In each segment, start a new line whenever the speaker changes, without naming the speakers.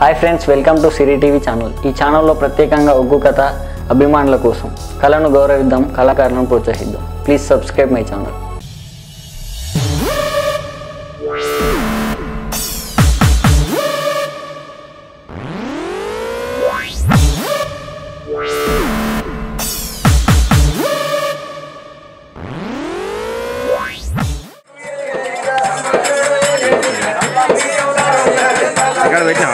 Hi friends welcome to Siri TV channel ఈ ఛానల్లో ప్రత్యేకంగా ఒగ్గు కథ అభిమానుల కోసం కళను గౌరవిద్దాం కళాకారులను ప్రోత్సహిద్దాం ప్లీజ్ సబ్స్క్రైబ్ మై ఛానల్
ఇక్కడ పెట్టినా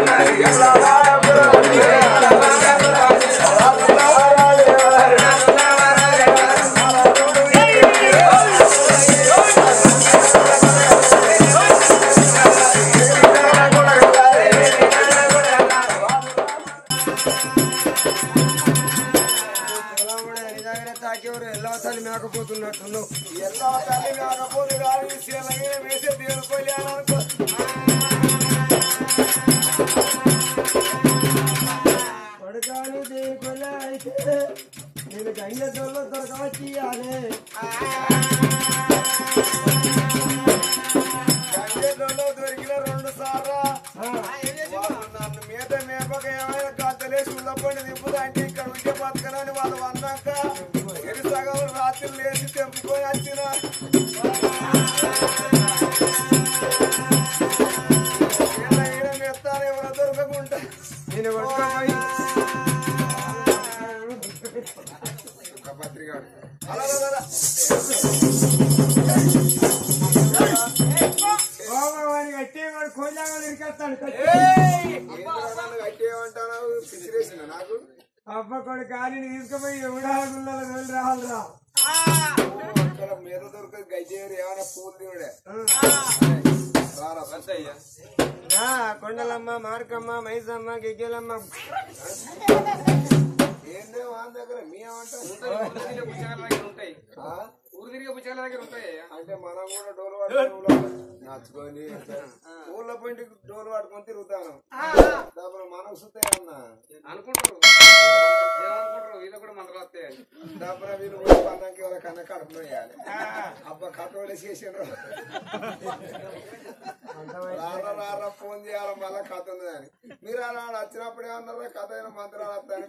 తాకేవారు ఎల్లవ తల్లి మేకపోతున్నట్టు ఎల్లవ తల్లి మేకపోతే కాదు శీలగిన వేసే దేవుని కళ్యాణం అనుకో కొడుకాను దేవుని కళ్యాణం అయితే నేను గంగ దొల్ల దొరకవచ్చి ఇయ్యాలి గంగెల్లో దొరికిన రెండు సార్లు వాళ్ళు నన్ను మీద మేపక ఏమైనా గద్దలేసి ఉల్లపండి దింపుదా అంటే ఇక్కడ ఉంటే బతకనని వాళ్ళు అన్నాక ఎరి సగం రాత్రి లేచి తెంపుకొని వచ్చిన ఈడ ఈడ మెత్తాను ఎవరో దొరకకుండా నేను కొట్టుకోపోయి పత్రిక అలా అలా, అలా. ఓమని కట్టేవాడు కోళ్ళగా ఇరికేస్తాడు కట్టేయమంటావు పిచ్చిరేసిన నాకు అబ్బ కొడు కానీ తీసుకుపోయి ఎవడాగుల్లో వెళ్ళి రావాలిరా ఇక్కడ మీద దొరకదు గజ్జేరు ఏమైనా పూలు దేవుడే కొండలమ్మ మార్కమ్మ మైసమ్మ గిగ్గెలమ్మ ఏందే వాళ్ళ దగ్గర మీ
ఉంటాయి
ఆ?
ఊరు తిరిగే పుచ్చకాయల దగ్గర ఉంటాయి
అంటే మనం కూడా డోలు పట్టుకొని నచ్చుకొని ఊళ్ళో పోయి డోలు పట్టుకొని తిరుగుతాను డబ్బులు మనకు సుత్తాయి అన్న
అనుకుంటారు ఏమనుకుంటారు వీళ్ళు కూడా మంటలు వస్తాయి అని.
డబ్బుల వీళ్ళు కూడా పన్నాకి వాళ్ళ కన్నా కడుపు వేయాలి అబ్బా కట్టోలే చేసిండ్రు రారా రారా ఫోన్ చేయాలి మళ్ళా కథ ఉంది అని మీరు అలా వచ్చినప్పుడు ఏమన్నారా కథ అయిన మంత్రాలు వస్తాను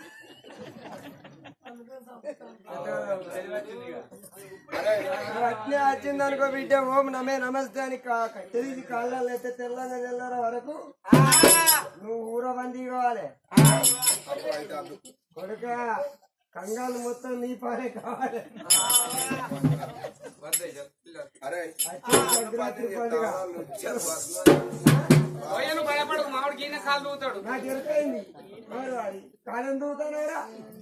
అట్లే వచ్చింది అనుకో బిడ్డ ఓం నమే నమస్తే అని తెలిసి కాళ్ళలో అయితే తెల్లగా తెల్లర వరకు నువ్వు ఊర బందీ కావాలి కొడుక కంగాలు మొత్తం నీ పానే కావాలి
వద్దాయి పిల్లలు.
అరే
పోయాను భయపడకు మామిడికి ఈయన కాలు దూతాడు
నాకు ఎరుకైంది మరి వాడి కాలం దూతానేరా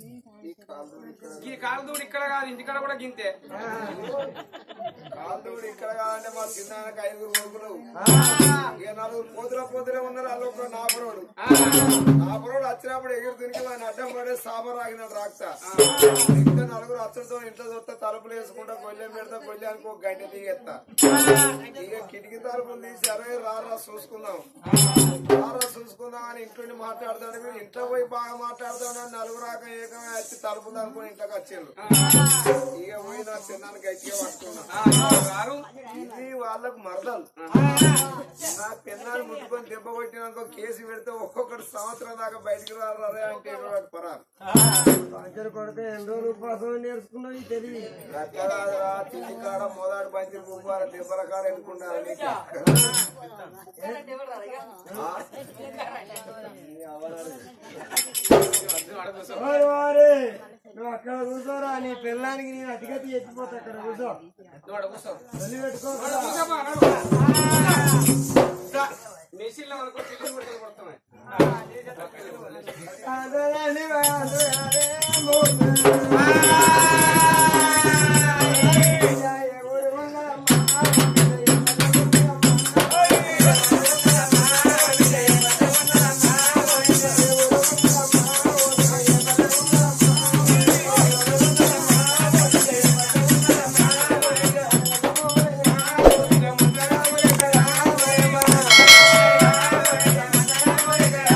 ఈ కాలు దూడు ఇక్కడ కాదు ఇంటికాడ కూడా గింతే
కాలుదూడు ఇక్కడ కాదంటే మా చిన్నానికి ఐదుగురు కొడుకులు ఇక నలుగురు పోతుల పోతులే ఉన్నారు వాళ్ళు ఒక నాపరోడు నాపరోడు వచ్చినప్పుడు ఎగురు తిరిగి వాడిని అడ్డం పడే సాబర్ ఆగినాడు రాక్త ఇంకా నలుగురు అచ్చడితో ఇంట్లో చూస్తే తలుపులు వేసుకుంటా గొల్లెం పెడతా గొల్లెనికి ఒక గంట దిగెత్తా ఇక కిటికీ తలుపులు తీసి అరే రారా చూసుకుందాం రారా చూసుకుందాం అని ఇంట్లో మాట్లాడతాడు మీరు ఇంట్లో పోయి బాగా మాట్లాడతాడు అని నలుగురు రాక ఏకమే వచ్చి తలుపులు అనుకుని ఇంట్లోకి వచ్చిండ్రు ఇక పోయి నా చిన్నానికి గట్టిగా పట్టుకున్నా
గారు
ఇది వాళ్ళకు మరదలు నా పిన్నాన్ని ముట్టుకొని దెబ్బ కొట్టినాక కేసు పెడితే ఒక్కొక్కటి సంవత్సరం దాకా బయటికి రారే అంటే ఇరవై పరారు పంచరు కొడితే ఎన్ని రోజులు ఉపాసం నేర్చుకున్నావు తెలివి ఎక్కడా తిండి కాడ మొదటి పంచి రూపాయలు దెబ్బల కాడ ఎన్నుకున్నారు నీకు ఆ? ఓయ్ వారే, నువ్వు అక్కడ కూర్చోరా నీ పిల్లానికి నేను అతిగతి ఎత్తిపోతా అక్కడ కూర్చో
నువ్వు ఆడ కూర్చో
తల్లి పెట్టుకో
కూర్చోమ్మా, నడు. మెషిన్లో అనుకో చికెన్ కొడుతుంది కొడుతున్నాయి
అదలని వాదులరే మోసే. ఎవరు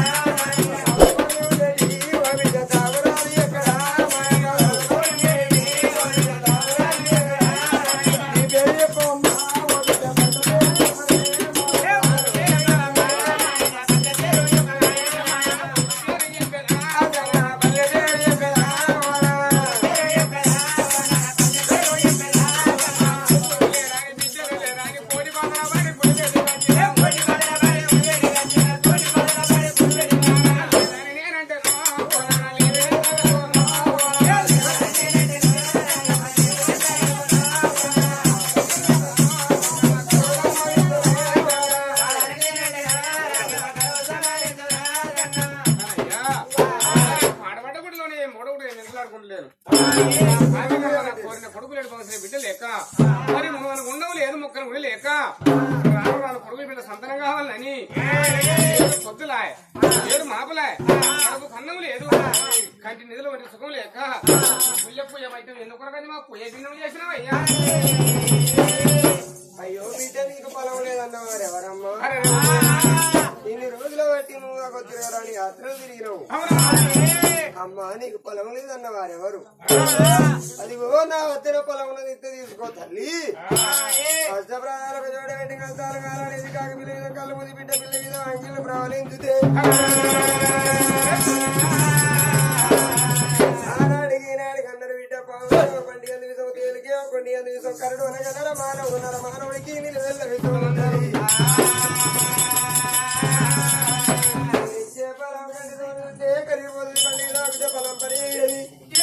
ఎక్కడ
ఆమె కదా నా కోరిన కొడుకులేడు పవసిన బిడ్డ లేక మరి మన ఉండవు లేదు మొక్కలు కూడా లేక రాను రాను కొడుకులు బిడ్డ సంతానం కావాలని పొద్దులాయ్ ఏడు మాపలాయ్ మనకు కన్నం లేదు కంటి నిధులు వంటి సుఖం లేక పుయ్య పుయ్య వైద్యం ఎందుకు మా పుయ్య దినం చేసినావయ్యా
అయ్యో బిడ్డ నీకు పొలం లేదన్నవారు ఎవరమ్మా
అరే
ఇన్ని రోజుల బట్టి నువ్వు నాకు తిరగరాని యాత్రలు తిరిగినావు
అవునా
అమ్మా నీకు పొలం లేదన్నవారు ఎవరు అదిగో నా వద్దన పొలం ఉన్నది ఇంత తీసుకో తల్లి అష్టప్రాణాలకు చూడబెట్టి కష్టాలు కాలానికి కాక పిల్ల మీద కళ్ళు ముది బిడ్డ పిల్ల మీద అంగిళ్ళు ప్రవలించితే ఆనాడికి ఈనాడికి అందరు బిడ్డ పావు పండి అందు విసం తేలికే కొండి అందు విసం కరడు అనగనర మానవుడు నర మానవుడికి నిలువెల్ల విసం ఉన్నది ఇచ్చే పొలం కంటి తోడుంటే కరిగిపోతుంది పండి నాకు పొలం పని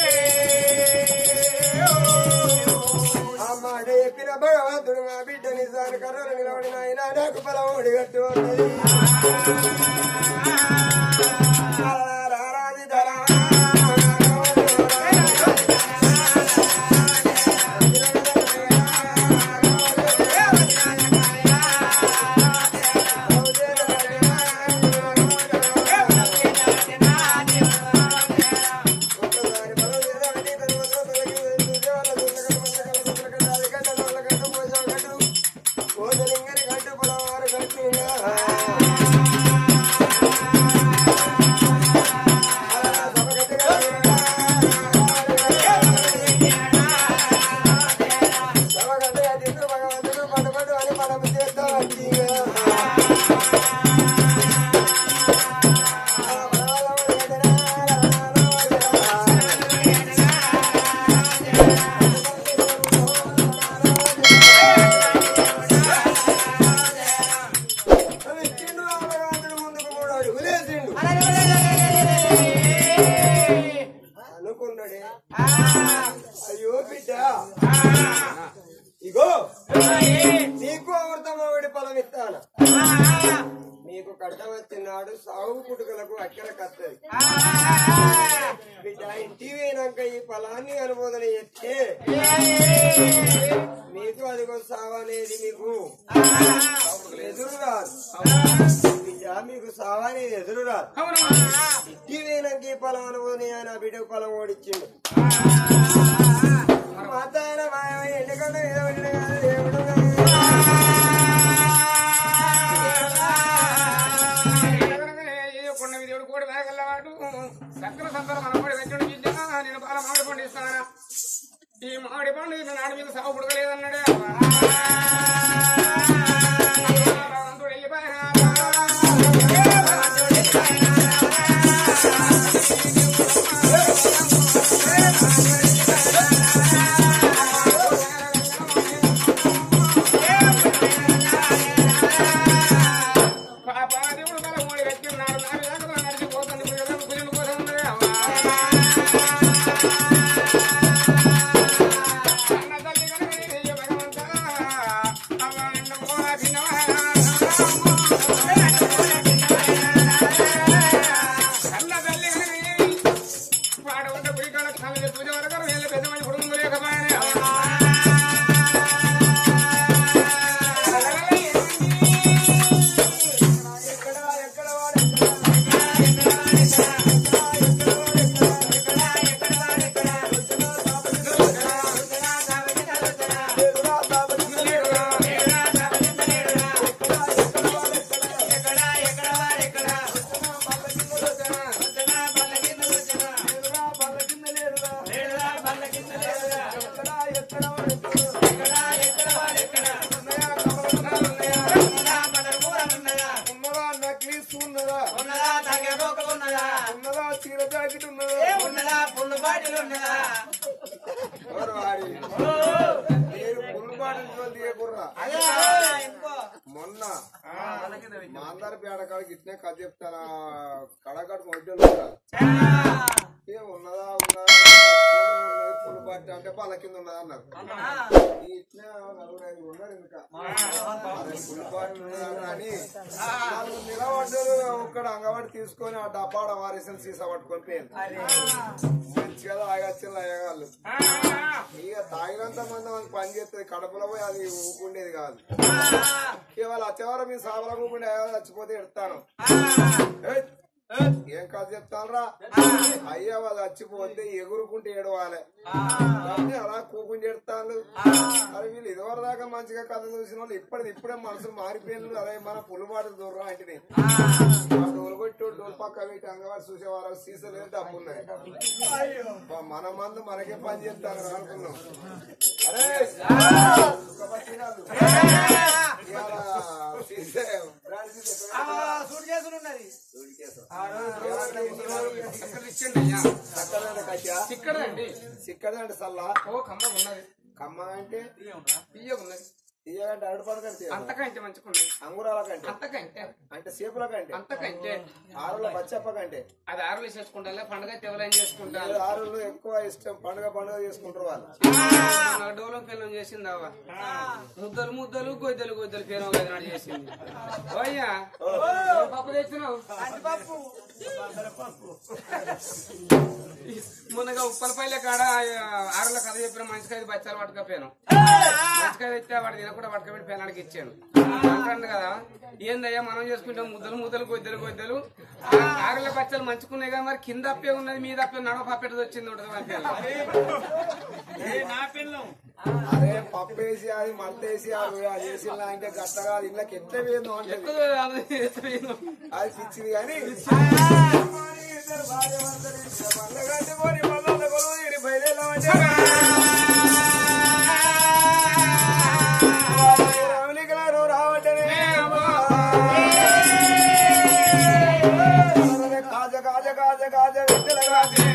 ఆ మాట చెప్పిన భగవంతుడు మా బిడ్డ నిజాన్ని కర్రలు నిలబడిన ఆయన నాకు పొలం ఒడిగట్టు ఉన్నది రారాజి ధరా అనుకున్నాడే అయ్యో బిడ్డ ఇగో నీకు అమృతమావిడి పొలం ఇస్తాను నీకు కట్ట వచ్చినాడు సాగు పుట్టుకలకు అక్కర కత్తది బిడ్డ ఇంటి పోయినాక ఈ పొలాన్ని అనుమోదన చేస్తే మీకు అదిగో సావు అనేది మీకు ఎదురు రాదు బిడ్డ మీకు సావు అనేది ఎదురు రాదు ఇంటి పోయినాక ఈ పొలం అనుమోదన ఆయన బిడ్డకు పొలం ఓడిచ్చిండు మాత ఆయన మాయ ఎందుకంటే ఏదో ఒకటి కాదు, దేవుడు కాదు.
కొండ దేవుడు కూడా వేగల్లవాడు సక్కన సంతరం మన కూడా వెంకడు గిద్దా నేను బాల మామిడి పండు ఇస్తానా ఈ మామిడి పండు ఇది నాడు మీద సాగు పుడకలేదన్నాడే భగవంతుడు పాపాదేవుడు బల మూడి వెచ్చున్నాడు నాడు దాకా నడిచిపోతుంది పిల్లలు పిల్లలు కోసం ఉన్నదే అన్న తల్లి కనుక భగవంతా అవ్వ ఎండ కూడా కన్న తల్లి కనుక పాడవద్ద పురికాల కళ్ళ పూజ వరకు వీళ్ళ పెద్దమని కుటుంబం లేకపోయినా
ఎక్కడ ఎక్కడ వాడు ఎక్కడ ఉన్నదా నక్లీస్ ఉన్నదా ఉన్నదా చీర జాకెట్ ఉన్నదా ఎవరు వాడి నేను పుల్లు బాటిల్ తీయకుర్రా మొన్న మాందార పేడ కాడికి ఇట్నే కథ చెప్తానా కడగడు మొడ్డలు ఏ ఉన్నదా ఉన్నదా ఉన్నది పులు పట్టి అంటే పళ్ళ కింద ఉన్నదా అన్నారు ఈ ఇట్లా నలుగురు ఐదు ఉన్నారు ఇంకా అరే పులు పట్టి ఉన్నదా అని వాళ్ళు నిలబడ్డారు ఒక్కడ అంగవాడి తీసుకొని ఆ డబ్బాడ వారేసిన సీసా పట్టుకొని పోయింది మంచిగా తాగొచ్చిన అయ్యగాళ్ళు ఇక తాగినంత మంది మనకి పని చేస్తుంది కడపలో పోయి అది ఊపుకుండేది కాదు ఇక వాళ్ళు వచ్చేవారు మీ సాబల ఊపుకుండే అయ్యగారు చచ్చిపోతే ఎడతాను ఏయ్! ఏం కాదు చెప్తానరా అయ్యా వాళ్ళు చచ్చిపోతే ఎగురుకుంటే ఏడవాలి కాబట్టి అలా కూకుంటే ఎడతాను అరే వీళ్ళు ఇదివరకు దాకా మంచిగా కథ చూసిన వాళ్ళు ఇప్పటిది ఇప్పుడే మనసులు మారిపోయినారు అరే మన పులిబాటు దూరం అంటే డోలు కొట్టి డోలు పక్క పెట్టి అంగవారు చూసేవారు సీసలు ఏం డబ్బు ఉన్నాయి అబ్బా, మన మందు మనకే పని చేస్తాను అనుకున్నాం అరే సుఖపతి తినాలి. ఇవాళ సీసే, బ్రాండ్ సీసే ఎక్కడ పెట్టారు? Suitcase. ఎవరైనా ముసలివాళ్ళు
ఇక్కడ ఇచ్చిండి అయ్యా
చక్కదైన కట్యా?
ఇక్కడండి
చిక్కదంటే సల్లా
ఓ కమ్మ ఉన్నది
కమ్మ అంటే
తీయ ఉన్నది
తీయగంటే అరటి పండు
అంతకంటే మంచుకున్నది
అంగురాల కంటే
అంతకంటే
అంటే సేపుల కంటే
అంతకంటే
ఆరుల బచ్చప్ప కంటే
అది ఆరులు చేసుకుంటా పండుగ తెవలేం చేసుకుంటారు
వీళ్ళు ఆరులు ఎక్కువ ఇష్టం పండుగ పండుగ చేసుకుంటారు వాళ్ళు
మన డోలం పిల్లం చేసింది అవ్వ ముద్దలు ముద్దలు గొద్దలు గొద్దలు పేరు నాడు చేసింది ఓయ్యా ఏం పప్పు తెచ్చినావు మొన్నగా ఉప్పలపల్లి కాడ ఆరుల కథ చెప్పిన మనిషికి ఐదు బచ్చాలు పట్టుకపోయాను మనిషికి తెస్తే వాడు తినకుండా పట్టుకపోయి పెనాడికి ఇచ్చాను అంటాడు కదా ఏందయ్యా మనం చేసుకుంటాం ముద్దలు ముద్దలు గొద్దలు గొద్దలు ఆ ఆరుల బచ్చాలు మంచుకున్నాయి కదా మరి కింద అప్పే ఉన్నది మీద అప్పే నడవ పప్పెట్టది వచ్చింది ఉంటుంది మన పిల్ల
అరే పప్పు వేసి అది మల్టేసి అది అది వేసిన అంటే గట్టగా ఇళ్ళకి ఎట్లా వేయను అంటే
ఎక్కువ ఆలోచించలేదు.
అది పిచ్చిది కానీ ఇద్దరు భార్య భర్తలు ఇద్దరు బండ్లు కట్టుకొని మళ్ళా కొలువు తీరి బయలుదేరామంటే రాములికలారు రావటనే కాజ కాజ కాజ కాజ విద్యల కాజే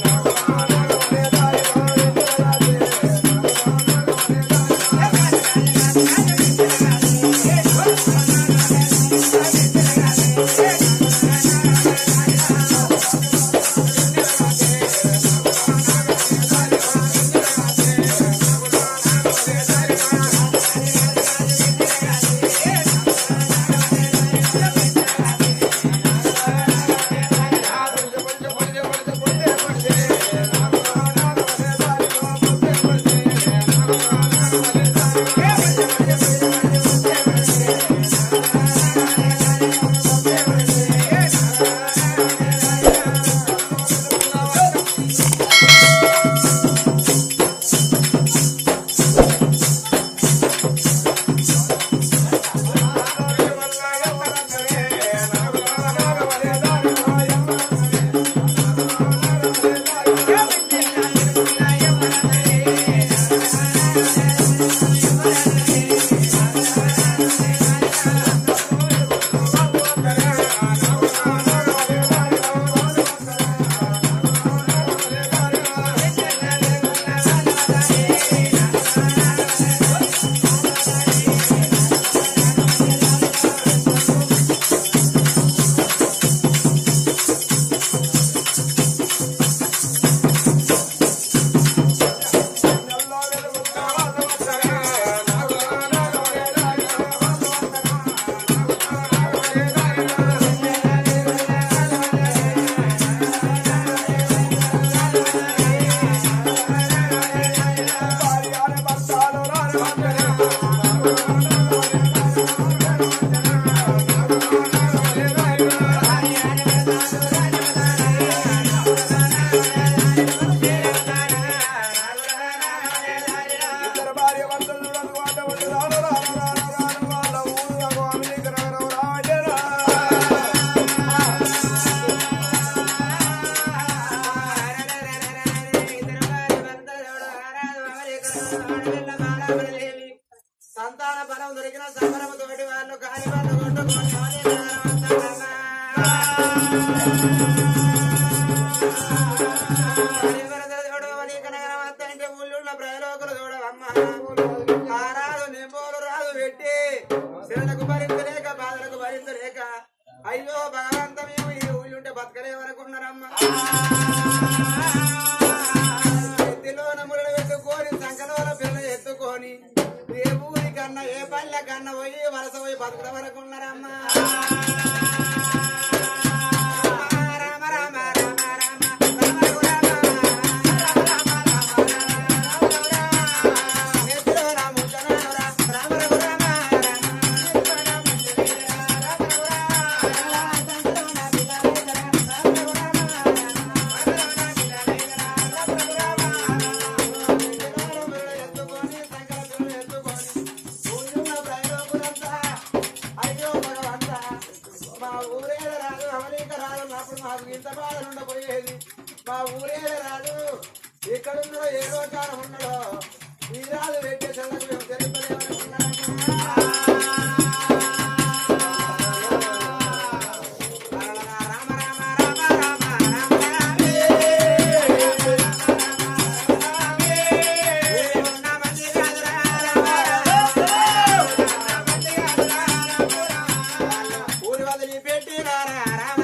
ఇద్దరు భార్య భర్తలు చూడను వాట ఉండి రాను రాను రాను రాను వాళ్ళ ఊరు అగో అమెరికా నగరం రావటేరా
సంతాన బలం దొరికిన సంబరము తోటి వాళ్ళు కాని వాళ్ళు కొట్టుకొని అంటే ఊళ్ళో ప్రజలోకులు చూడవమ్మ ఆ రాదు నింబోలు రాదు పెట్టి శివులకు భరించలేక బాధలకు భరించలేక అయ్యో భగవంత మేము ఈ ఊళ్ళుంటే బతకలేమనుకున్నారమ్మా ఎత్తిలో నమ్ములను పెట్టుకొని సంకలోన పిల్ల ఎత్తుకొని ఏ ఊరి కన్నా ఏ పల్లె కన్నా పోయి వలస పోయి బతకడం వరకున్నారమ్మా రామ రామ రామ రామ నెత్తిలో నా ముచ్చనాను రా, రామ రఘు రామ ఎత్తుకొని సంకల్పం ఎత్తుకొని ఊళ్ళో ప్రయోగులంతా అయ్యో భగవంతా మా ఊరే రాదు అమలీక రాదు అప్పుడు మాకు ఇంత బాధ ఉండబోయేది మా ఊరే రాదు ఎక్కడున్నదో ఏ లోకాన ఉన్నదో ఈ రాదు పెట్టే చల్లకు మేము రామ రామ రామ రామ రామ ఊరి వదిలి పెట్టి రారా రామ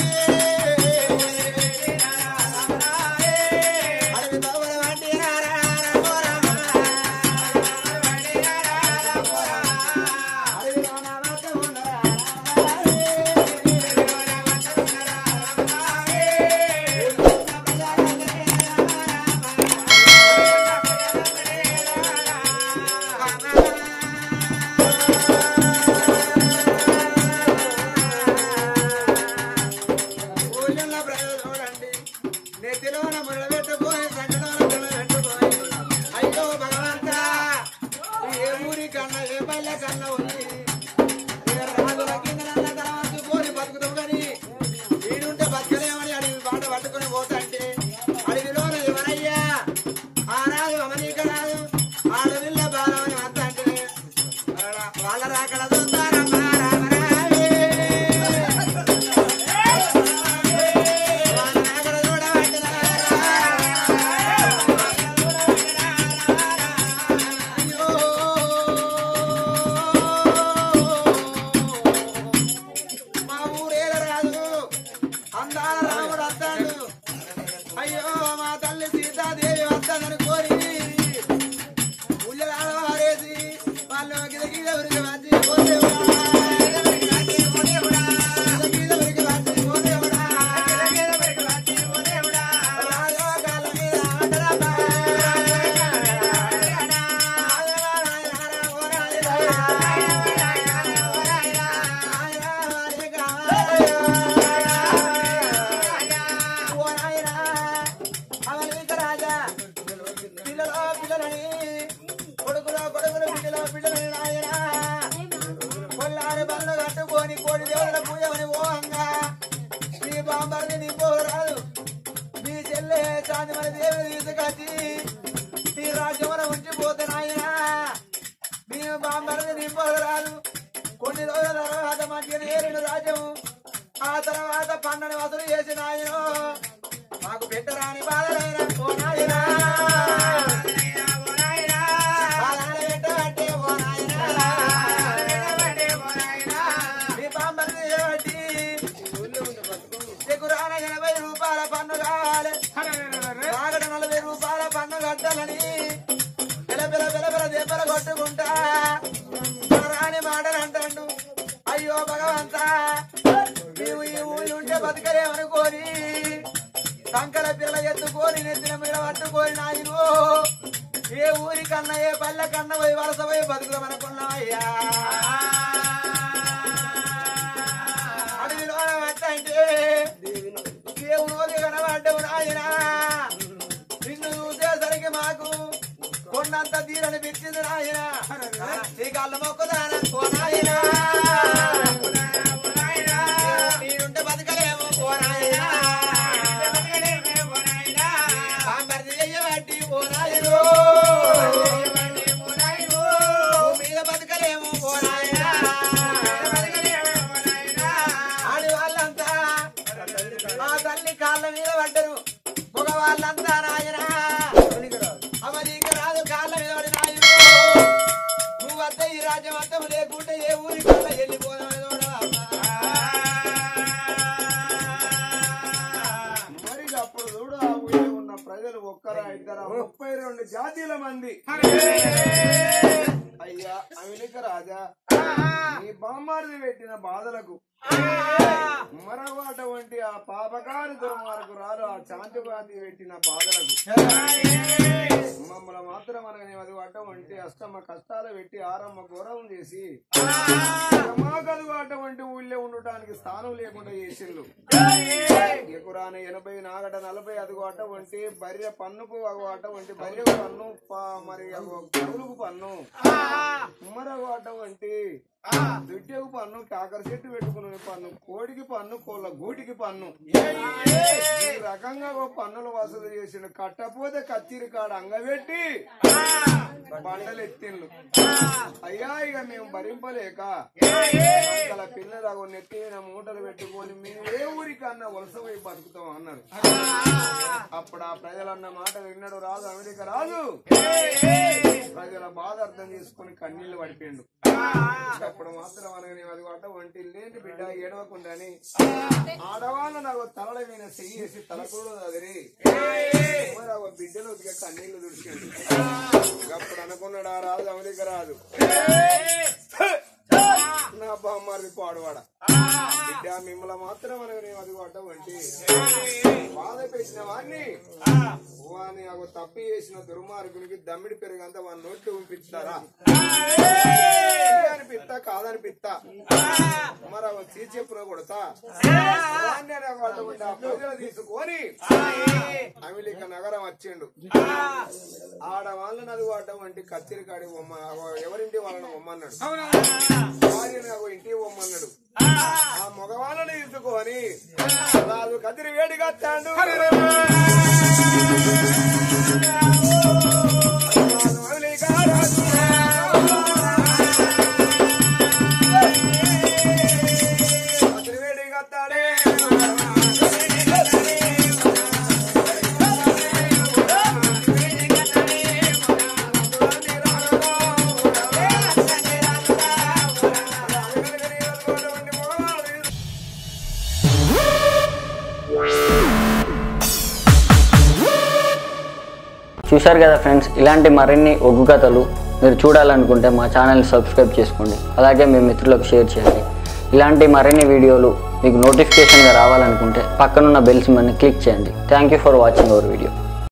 అడవి బాబుల వంటి రారా రామ రామ అడవిలో నా మాట ఉండరా ఊళ్ళన్న ప్రయోజనండి నెత్తిలోన మురళబెట్టుకొని సంకటంలో పెట్టుకొని అయ్యో భగవంతా ఏ ఊరి కన్నా ఏ పల్లె కన్నా ఉంది ఏ రాజుల కింద నల్ల తలవంచుకొని బతుకుతాం కానీ వీడుంటే బతకలేమని అడిగి పాట పట్టుకొని పోతంటే అడవిలోన ఎవరయ్యా ఆనాడు అమనీక రాదు ఆడవిల్ల బాలమని అంత అంటే వాళ్ళ రాకడ చూస్తారమ్మా రామ రామే. మా ఊరేల రాదు అందాల రాముడు వస్తాడు అయ్యో మా తల్లి సీతాదేవి వస్తాదని కోరి ఉల్లలాడ వారేసి వాళ్ళు గిద గిద ఉరికి వచ్చి పోతేవుడా గిద ఉరికి వచ్చి పోతేవుడా రాజా కాళ్ళ మీద ఆటరాబా. పిల్లలో పిల్లలని కొడుకులో కొడుకులు బిడ్డలో బిడ్డలని నాయనా కొల్లారి బండ్లు కట్టుకొని కోడి దేవుళ్ళ పూజమని ఓహంగా నీ బాంబర్ని నీ పోరాదు నీ చెల్లె చాందిమని దేవి తీసుకొచ్చి నీ రాజ్యమున ఉంచిపోతే నాయనా నీ బాంబర్ని నీ పోరాదు కొన్ని రోజుల తర్వాత మంచిగా ఏరిన రాజ్యము ఆ తర్వాత పన్నెండు వసూలు చేసిన ఆయన మాకు పెట్టరాని బాధలైన ఓ నాయనా బాధలు పెట్టబట్టే ఓ నాయనా నీ బాంబర్ని చేయబట్టి చెకురాన ఎనభై రూపాయల పన్ను కావాలి రాగడ నలభై రూపాయల పన్ను కట్టాలని పిల పిల పిల పిల దెబ్బలు కొట్టుకుంటా రాని మాటలు అంటాడు అయ్యో భగవంతా నీవు ఈ ఊరి ఉంటే బతకలేమనుకోని సంకల పిల్లల ఎత్తుకొని నెత్తిన మీద పట్టుకొని నాయను ఏ ఊరి కన్నా ఏ పల్లె కన్నా పోయి వలస పోయి బతుకుదామనుకున్నావయ్యా అడవిలో అంటే ఏ ఊరి కనబడ్డవు నాయనా నిన్ను చూసేసరికి మాకు కొండంత తీరని పిచ్చింది నాయన నీ కళ్ళ మొక్కుదాన ఓ నాయన నీరుంటే బతకలేము ఓ నాయన సాంబార్ది చెయ్యబట్టి ఓ నాయను భూమి మీద బతకలేము ఓ నాయన ఆడి వాళ్ళంతా ఆ తల్లి కాళ్ళ మీద పడ్డరు మగవాళ్ళంతా నాయన అమరీక రాదు కాళ్ళ మీద పడి నాయన నువ్వు వద్ద ఈ రాజ్యం అర్థం లేకుంటే ఏ ఊరి కల్లా వెళ్ళిపోదాం
ఇద్దరు ముప్పై రెండు జాతీయుల మంది అయ్యా అమెరిక రాజా ఈ బామ్మారిది పెట్టిన బాధలకు మరొకట వంటి ఆ పాపకారి దుర్మార్గురాలు ఆ శాంతిగాంధీ పెట్టిన బాధలకు మమ్మల్ని మాత్రం అనగానే అది అటువంటి అష్టమ కష్టాలు పెట్టి ఆరమ్మ గౌరవం చేసి మాకు అది అటువంటి ఊళ్ళో ఉండటానికి స్థానం లేకుండా చేసిండు ఎకురాన ఎనభై నాగట నలభై అదిగో అటువంటి బర్రె పన్నుకు అగో అటువంటి బర్రె పన్ను ప- మరి అగో గరువులకు పన్ను మరొక అటువంటి దుడ్డకు పన్ను కాకర చెట్టు పెట్టుకునే పన్ను కోడికి పన్ను కోళ్ళ గూటికి పన్ను ఈ రకంగా ఓ పన్నులు వసూలు చేసిండు కట్టపోతే కత్తిరి కాడ అంగబెట్టి బండలు ఎత్తిండు అయ్యా ఇక మేము భరింపలేక అసలు పిల్లలు నెత్తి మీద మూటలు పెట్టుకొని మేము ఏ ఊరికన్నా వలస పోయి బతుకుతాం అన్నారు అప్పుడు ఆ ప్రజలన్న మాట విన్నాడు రాజు అమెరికా రాజు ప్రజల బాధ అర్థం చేసుకుని కన్నీళ్లు పడిపోయిండు అప్పుడు మాత్రం అనగానే అది అట ఒంటి లేని బిడ్డ ఏడవకుండా అని ఆడవాళ్ళు నాకు తలల మీద చెయ్యి వేసి తలకూడదు అదిరి మరి ఆ బిడ్డలు ఉతికే కన్నీళ్లు దుడిచిండు అప్పుడు అనుకున్నాడు ఆ రాజు అమెరికా రాజు నా బామ్మారి పాడువాడ బిడ్డ మిమ్మల్ని మాత్రం అనగానే అది అట వంటి బాధ పెట్టిన వాడిని వాని అగో తప్పి చేసిన దుర్మార్గునికి దమ్మిడి పెరుగంతా వాని నోట్లు పంపిస్తారా అనిపిస్తా కాదనిపిస్తా మరి అవి తీర్చెప్పున కొడతా వాణ్ణి అనే అటువంటి ఆ ప్రజలు తీసుకొని అమెరికా నగరం వచ్చిండు ఆడవాళ్ళని అది అటువంటి కత్తిరి కాడి బొమ్మ ఎవరింటి వాళ్ళని బొమ్మన్నాడు భార్యని అగో ఇంటి బొమ్మన్నాడు ఆ మగవాళ్ళని తీసుకొని రాజు కత్తిరి వేడిగా తాండు కత్తిరి వేడిగా తాడే
చూశారు కదా ఫ్రెండ్స్ ఇలాంటి మరిన్ని ఒగ్గు కథలు మీరు చూడాలనుకుంటే మా ఛానల్ని సబ్స్క్రైబ్ చేసుకోండి అలాగే మీ మిత్రులకు షేర్ చేయండి ఇలాంటి మరిన్ని వీడియోలు మీకు నోటిఫికేషన్గా రావాలనుకుంటే పక్కనున్న బెల్స్ మని క్లిక్ చేయండి thank you for watching our video